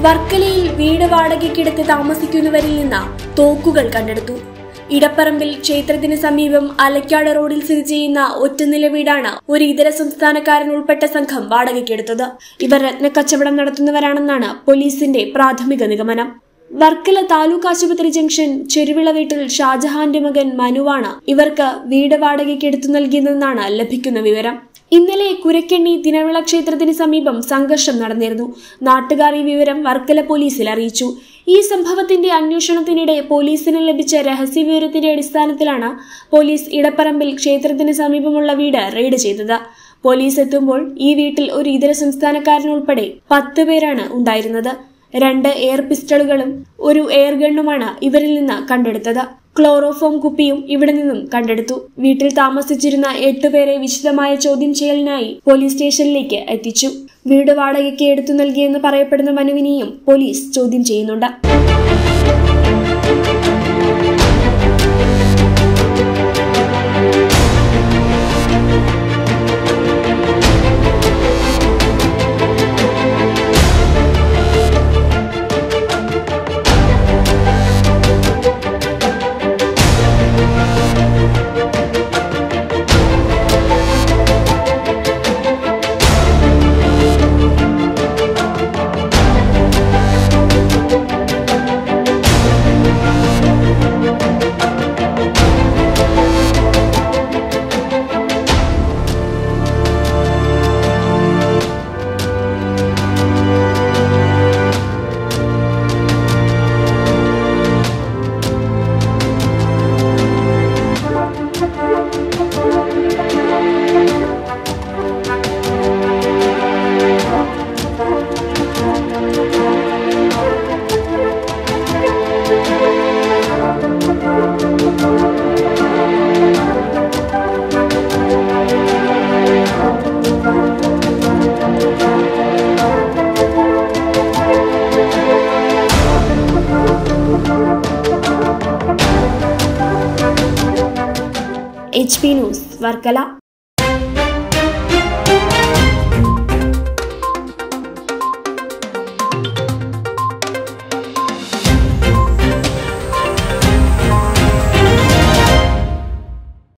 വർക്കലയിൽ വീട് വാടകയ്ക്കെടുത്ത് താമസിക്കുന്നവരിൽ നിന്ന് തോക്കുകൾ കണ്ടെടുത്തു ഇടപ്പറമ്പിൽ ക്ഷേത്രത്തിന് സമീപം അലക്കാട് റോഡിൽ സ്ഥിതി ചെയ്യുന്ന ഒറ്റനില വീടാണ് ഒരു ഇതര സംസ്ഥാനക്കാരൻ ഉൾപ്പെട്ട സംഘം വാടകയ്ക്കെടുത്തത് ഇവർ രത്നക്കച്ചവടം നടത്തുന്നവരാണെന്നാണ് പോലീസിന്റെ പ്രാഥമിക നിഗമനം വർക്കല താലൂക്ക് ആശുപത്രി ജംഗ്ഷൻ ചെരുവിള വീട്ടിൽ ഷാജഹാന്റെ മകൻ മനുവാണ് ഇവർക്ക് വീട് വാടകയ്ക്ക് എടുത്തു നൽകിയതെന്നാണ് ലഭിക്കുന്ന വിവരം ഇന്നലെ കുരക്കെണ്ണി തിനവിള ക്ഷേത്രത്തിന് സമീപം സംഘർഷം നടന്നിരുന്നു നാട്ടുകാർ ഈ വിവരം വർക്കല പോലീസിൽ അറിയിച്ചു ഈ സംഭവത്തിന്റെ അന്വേഷണത്തിനിടെ പോലീസിന് ലഭിച്ച രഹസ്യ വിവരത്തിന്റെ അടിസ്ഥാനത്തിലാണ് പോലീസ് ഇടപ്പറമ്പിൽ ക്ഷേത്രത്തിന് സമീപമുള്ള വീട് റെയ്ഡ് ചെയ്തത് പോലീസ് എത്തുമ്പോൾ ഈ വീട്ടിൽ ഒരു ഇതര സംസ്ഥാനക്കാരൻ ഉൾപ്പെടെ പത്ത് പേരാണ് ഉണ്ടായിരുന്നത് രണ്ട് എയർ പിസ്റ്റളുകളും ഒരു എയർ ഗണ്ണുമാണ് ഇവരിൽ നിന്ന് കണ്ടെടുത്തത് ക്ലോറോഫോം കുപ്പിയും ഇവിടെ നിന്നും കണ്ടെടുത്തു വീട്ടിൽ താമസിച്ചിരുന്ന എട്ടുപേരെ വിശദമായ ചോദ്യം ചെയ്യലിനായി പോലീസ് സ്റ്റേഷനിലേക്ക് എത്തിച്ചു വീട് വാടകയ്ക്ക് എടുത്തു നൽകിയെന്ന് പറയപ്പെടുന്ന മനുവിനെയും പോലീസ് ചോദ്യം ചെയ്യുന്നുണ്ട് എച്ച് പി ന്യൂസ് വർക്കല